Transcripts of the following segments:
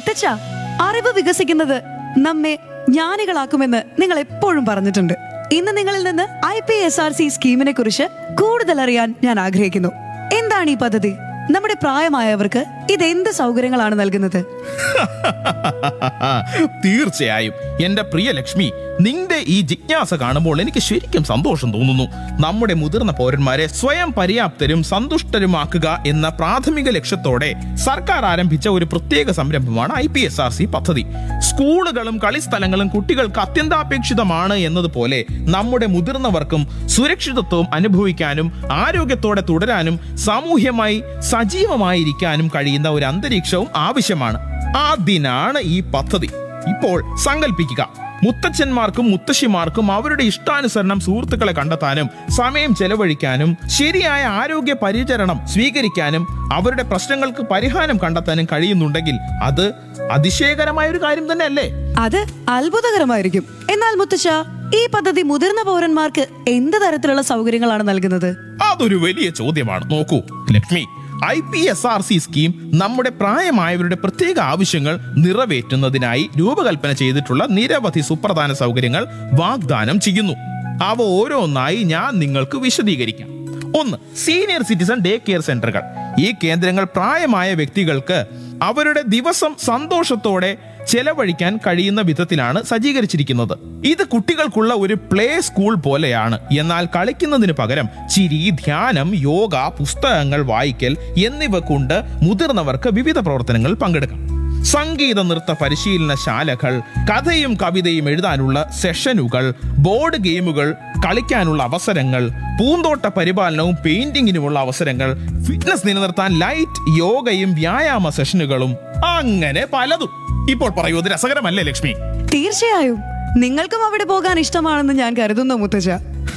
മുത്തച്ഛ അറിവ് വികസിക്കുന്നത് നമ്മെ ജ്ഞാനികളാക്കുമെന്ന് നിങ്ങൾ എപ്പോഴും പറഞ്ഞിട്ടുണ്ട് ഇന്ന് നിങ്ങളിൽ നിന്ന് I P S R C സ്കീമിനെ കുറിച്ച് കൂടുതൽ അറിയാൻ ഞാൻ ആഗ്രഹിക്കുന്നു എന്താണ് ഈ പദ്ധതി നമ്മുടെ പ്രായമായവർക്ക് ഇത് എന്ത് സൗകര്യങ്ങളാണ് നൽകുന്നത് തീർച്ചയായും എന്റെ പ്രിയ ലക്ഷ്മി നിന്റെ ഈ ജിജ്ഞാസ കാണുമ്പോൾ എനിക്ക് ശരിക്കും സന്തോഷം തോന്നുന്നു നമ്മുടെ മുതിർന്ന പൗരന്മാരെ സ്വയം പര്യാപ്തരും സന്തുഷ്ടരുമാക്കുക എന്ന പ്രാഥമിക ലക്ഷ്യത്തോടെ സർക്കാർ ആരംഭിച്ച ഒരു പ്രത്യേക സംരംഭമാണ് I P S R C പദ്ധതി സ്കൂളുകളും കളിസ്ഥലങ്ങളും കുട്ടികൾക്ക് അത്യന്താപേക്ഷിതമാണ് എന്നതുപോലെ നമ്മുടെ മുതിർന്നവർക്കും സുരക്ഷിതത്വം അനുഭവിക്കാനും ആരോഗ്യത്തോടെ തുടരാനും സാമൂഹ്യമായി സജീവമായിരിക്കാനും കഴിയുന്ന ഒരു അന്തരീക്ഷവും ആവശ്യമാണ് അതിനാണ് ഈ പദ്ധതി ഇപ്പോൾ സങ്കല്പിക്കുക മുത്തച്ഛന്മാർക്കും മുത്തശ്ശിമാർക്കും അവരുടെ ഇഷ്ടാനുസരണം സുഹൃത്തുക്കളെ കണ്ടെത്താനും സമയം ചെലവഴിക്കാനും ശരിയായ ആരോഗ്യ പരിചരണം സ്വീകരിക്കാനും അവരുടെ പ്രശ്നങ്ങൾക്ക് പരിഹാരം കണ്ടെത്താനും കഴിയുന്നുണ്ടെങ്കിൽ അത് അതിശയകരമായ ഒരു കാര്യം തന്നെ അല്ലേ അത് അത്ഭുതകരമായിരിക്കും എന്നാൽ മുത്തച്ഛ ഈ പദ്ധതി മുതിർന്ന പൗരന്മാർക്ക് എന്ത് തരത്തിലുള്ള സൗകര്യങ്ങളാണ് നൽകുന്നത് അതൊരു വലിയ ചോദ്യമാണ് നോക്കൂ Lakshmi I P S R C scheme നമ്മുടെ പ്രായമായവരുടെ പ്രത്യേക ആവശ്യങ്ങൾ നിറവേറ്റുന്നതിനായി രൂപകൽപ്പന ചെയ്തിട്ടുള്ള നിരവധി സുപ്രധാന സൗകര്യങ്ങൾ വാഗ്ദാനം ചെയ്യുന്നു അവ ഓരോന്നായി ഞാൻ നിങ്ങൾക്ക് വിശദീകരിക്കാം ഒന്ന് സീനിയർ സിറ്റിസൺ ഡേ കെയർ സെന്ററുകൾ ഈ കേന്ദ്രങ്ങൾ പ്രായമായ വ്യക്തികൾക്ക് അവരുടെ ദിവസം സന്തോഷത്തോടെ ചെലവഴിക്കാൻ കഴിയുന്ന വിധത്തിലാണ് സജ്ജീകരിച്ചിരിക്കുന്നത് ഇത് കുട്ടികൾക്കുള്ള ഒരു പ്ലേ സ്കൂൾ പോലെയാണ് എന്നാൽ കളിക്കുന്നതിന് പകരം ചിരി ധ്യാനം യോഗ പുസ്തകങ്ങൾ വായിക്കൽ എന്നിവ കൊണ്ട് മുതിർന്നവർക്ക് വിവിധ പ്രവർത്തനങ്ങളിൽ പങ്കെടുക്കാം സംഗീത നൃത്ത പരിശീലനശാലകൾ കഥയും കവിതയും എഴുതാനുള്ള സെഷനുകൾ ബോർഡ് ഗെയിമുകൾ കളിക്കാനുള്ള അവസരങ്ങൾ പൂന്തോട്ട പരിപാലനവും പെയിന്റിങ്ങിനുമുള്ള അവസരങ്ങൾ ഫിറ്റ്നസ് നിലനിർത്താൻ ലൈറ്റ് യോഗയും വ്യായാമ സെഷനുകളും അങ്ങനെ പലതും ഇപ്പോൾ പറയൂ ഇത് രസകരമല്ലേ ലക്ഷ്മി തീർച്ചയായും നിങ്ങൾക്കും അവിടെ പോകാൻ ഇഷ്ടമാണെന്ന് ഞാൻ കരുതുന്നു മുത്തച്ഛ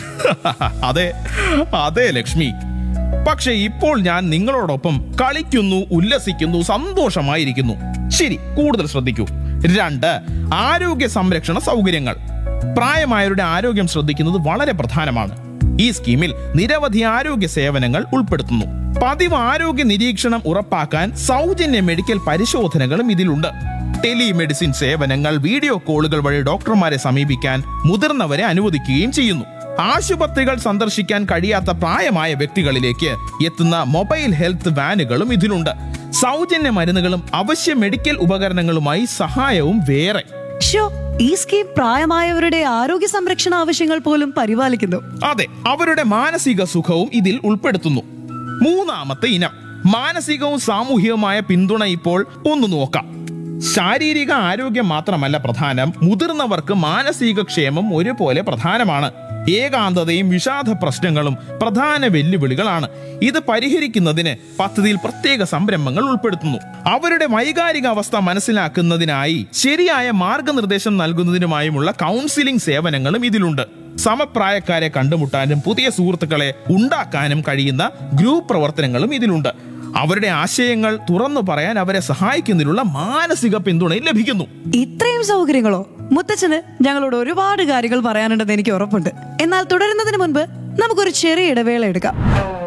അതെ അതെ ലക്ഷ്മി പക്ഷെ ഇപ്പോൾ ഞാൻ നിങ്ങളോടൊപ്പം കളിക്കുന്നു ഉല്ലസിക്കുന്നു സന്തോഷമായിരിക്കുന്നു ശരി കൂടുതൽ ശ്രദ്ധിക്കൂ രണ്ട് ആരോഗ്യ സംരക്ഷണ സൗകര്യങ്ങൾ പ്രായമായവരുടെ ആരോഗ്യം ശ്രദ്ധിക്കുന്നത് വളരെ പ്രധാനമാണ് ഈ സ്കീമിൽ നിരവധി ആരോഗ്യ സേവനങ്ങൾ ഉൾപ്പെടുത്തുന്നു പതിവ് ആരോഗ്യ നിരീക്ഷണം ഉറപ്പാക്കാൻ സൗജന്യ മെഡിക്കൽ പരിശോധനകളും ഇതിലുണ്ട് ടെലിമെഡിസിൻ സേവനങ്ങൾ വീഡിയോ കോളുകൾ വഴി ഡോക്ടർമാരെ സമീപിക്കാൻ മുതിർന്നവരെ അനുവദിക്കുകയും ചെയ്യുന്നു ആശുപത്രികൾ സന്ദർശിക്കാൻ കഴിയാത്ത പ്രായമായ വ്യക്തികളിലേക്ക് എത്തുന്ന മൊബൈൽ ഹെൽത്ത് വാനുകളും ഇതിലുണ്ട് സൗജന്യ മരുന്നുകളും അവശ്യ മെഡിക്കൽ ഉപകരണങ്ങളുമായി സഹായവും വേറെ ഷോ ഈ സ്കീം പ്രായമായവരുടെ ആരോഗ്യ സംരക്ഷണ ആവശ്യങ്ങൾ പോലും പരിപാലിക്കുന്നു അതെ അവരുടെ മാനസിക സുഖവും ഇതിൽ ഉൾപ്പെടുത്തുന്നു മൂന്നാമത്തെ ഇനം മാനസികവും സാമൂഹികവുമായ പിന്തുണ ഇപ്പോൾ ഒന്ന് നോക്കാം ശാരീരിക ആരോഗ്യം മാത്രമല്ല പ്രധാനം മുതിർന്നവർക്ക് മാനസിക ക്ഷേമം ഒരുപോലെ പ്രധാനമാണ് ഏകാന്തതയും വിഷാദ പ്രശ്നങ്ങളും പ്രധാന വെല്ലുവിളികളാണ് ഇത് പരിഹരിക്കുന്നതിന് പദ്ധതിയിൽ പ്രത്യേക സംരംഭങ്ങൾ ഉൾപ്പെടുത്തുന്നു അവരുടെ വൈകാരിക അവസ്ഥ മനസ്സിലാക്കുന്നതിനായി ശരിയായ മാർഗനിർദ്ദേശം നൽകുന്നതിനുമായുമുള്ള കൗൺസിലിംഗ് സേവനങ്ങളും ഇതിലുണ്ട് സമപ്രായക്കാരെ കണ്ടുമുട്ടാനും പുതിയ സുഹൃത്തുക്കളെ ഉണ്ടാക്കാനും കഴിയുന്ന ഗ്രൂപ്പ് പ്രവർത്തനങ്ങളും ഇതിലുണ്ട് അവരുടെ ആശയങ്ങൾ തുറന്നു പറയാൻ അവരെ സഹായിക്കുന്നതിനുള്ള മാനസിക പിന്തുണയും ലഭിക്കുന്നു ഇത്രയും സൗകര്യങ്ങളോ മുത്തച്ഛന് ഞങ്ങളോട് ഒരുപാട് കാര്യങ്ങൾ പറയാനുണ്ടെന്ന് എനിക്ക് ഉറപ്പുണ്ട് എന്നാൽ തുടരുന്നതിന് മുൻപ് നമുക്കൊരു ചെറിയ ഇടവേള എടുക്കാം